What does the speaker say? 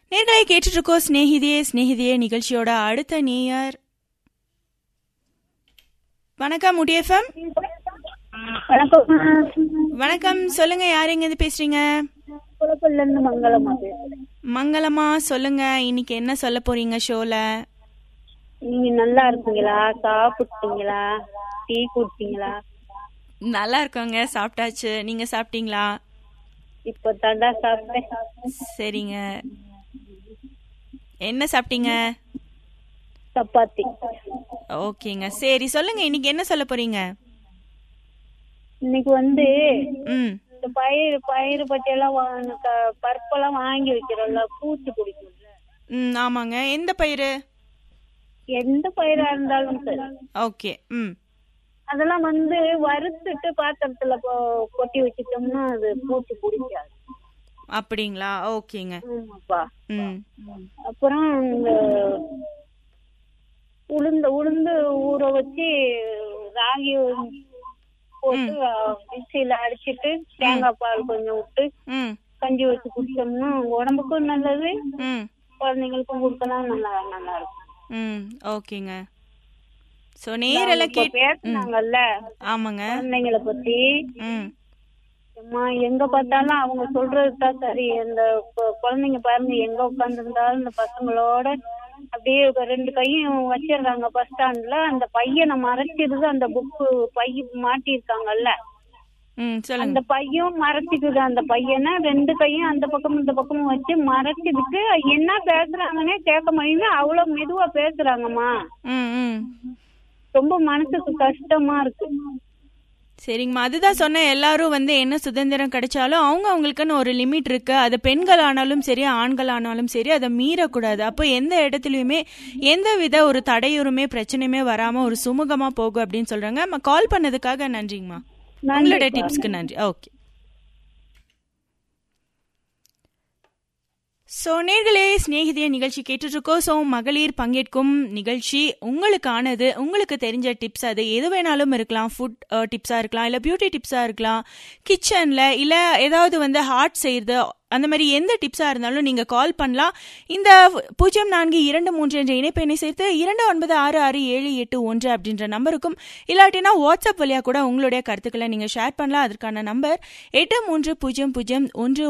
நேர்களை கேட்டுட்டு இருக்கோம் ஸ்நேகிதியே ஸ்நேகிதியே நிகழ்ச்சியோட அடுத்த நேயர் வணக்கம் முடியஃபம் வணக்கம் வணக்கம் சொல்லுங்க யார் எங்க இருந்து பேசுறீங்க குளப்பல்ல இருந்து மங்களமா பேசுறேன் மங்களமா சொல்லுங்க இன்னைக்கு என்ன சொல்ல போறீங்க ஷோல நீங்க நல்லா இருக்கீங்களா சாப்பிட்டீங்களா டீ குடிச்சீங்களா நல்லா இருக்கோங்க சாப்பிட்டாச்சு நீங்க சாப்பிட்டீங்களா இப்ப தண்டா சாப்பிட்டேன் சரிங்க என்ன சாப்பிட்டீங்க சப்பாத்தி ஓகேங்க சரி சொல்லுங்க இன்னைக்கு என்ன சொல்ல போறீங்க இன்னைக்கு வந்து ம் இந்த பயிர் பயிர் பட்டியெல்லாம் வா- க- பருப்பெல்லாம் வாங்கி வைக்கிறோம்ல பூச்சி பிடிக்கும்ல ம் ஆமாங்க எந்த பயிறு எந்த பயிரா இருந்தாலும் சரி ஓகே ம் அதெல்லாம் வந்து வறுத்துட்டு பாத்திரத்துல கொ- கொட்டி வச்சுட்டோம்னா அது பூச்சி பிடிக்காது அப்படிங்களா ஓகேங்க ஆமாப்பா ம் அப்புறம் இந்த உளுந்து உளுந்து ஊற வச்சு ராகி போட்டு மிக்சியில அடிச்சிட்டு தேங்காய் பால் கொஞ்சம் விட்டு ம் கஞ்சி வச்சு குடிச்சோம்னா உடம்புக்கும் நல்லது ம் குழந்தைங்களுக்கும் கொடுக்கலாம் நல்லா நல்லா இருக்கும் ம் ஓகேங்க ஸோ நேரெல்லாம் இப்ப கேட் பேசுனாங்கல்ல ஆமாங்க குழந்தைங்களை பத்தி ம் அம்மா எங்க பார்த்தாலும் அவங்க சொல்றதுதான் சரி இந்த கு- குழந்தைங்க பாருங்க எங்க உட்காந்துருந்தாலும் இந்த பசங்களோட அப்படியே ஒரு ரெண்டு கையும் வச்சிடுறாங்க பஸ் ஸ்டாண்ட்ல அந்த பையனை மறைச்சிருது அந்த புக்கு பை மாட்டியிருக்காங்கல்ல ம் சொல்லுங்க அந்த பையும் மறைச்சிக்குது அந்த பையனை ரெண்டு கையும் அந்த பக்கம் இந்த பக்கமும் வச்சு மறைச்சிக்கிட்டு என்ன பேசுறாங்கன்னே கேட்க முடியுது அவ்வளவு மெதுவா பேசுறாங்கம்மா ம் ம் ரொம்ப மனசுக்கு கஷ்டமா இருக்கு சரிங்கம்மா அதுதான் சொன்னேன் எல்லாரும் வந்து என்ன சுதந்திரம் கிடைச்சாலும் அவங்க அவங்களுக்குன்னு ஒரு லிமிட் இருக்கு அது பெண்கள் ஆனாலும் சரி ஆண்கள் ஆனாலும் சரி அதை மீறக்கூடாது அப்போ எந்த இடத்துலயுமே எந்த வித ஒரு தடையுறுமே பிரச்சனையுமே வராம ஒரு சுமூகமா போகும் அப்படின்னு சொல்றாங்க நம்ம கால் பண்ணதுக்காக நன்றிங்கம்மா உங்களோட டிப்ஸ்க்கு நன்றி ஓகே ஸோ நேர்களே சிநேகிதிய நிகழ்ச்சி கேட்டுட்ருக்கோம் ஸோ மகளிர் பங்கேற்கும் நிகழ்ச்சி உங்களுக்கானது உங்களுக்கு தெரிஞ்ச டிப்ஸ் அது எது வேணாலும் இருக்கலாம் ஃபுட் டிப்ஸாக இருக்கலாம் இல்லை பியூட்டி டிப்ஸாக இருக்கலாம் கிச்சனில் இல்லை ஏதாவது வந்து ஹார்ட் செய்கிறது அந்த மாதிரி எந்த டிப்ஸாக இருந்தாலும் நீங்கள் கால் பண்ணலாம் இந்த பூஜ்ஜியம் நான்கு இரண்டு மூன்று என்ற இணைப்பெண்ணை சேர்த்து இரண்டு ஒன்பது ஆறு ஆறு ஏழு எட்டு ஒன்று அப்படின்ற நம்பருக்கும் இல்லாட்டினா வாட்ஸ்அப் வழியாக கூட உங்களுடைய கருத்துக்களை நீங்கள் ஷேர் பண்ணலாம் அதற்கான நம்பர் எட்டு மூன்று பூஜ்ஜியம் பூஜ்ஜியம் ஒன்று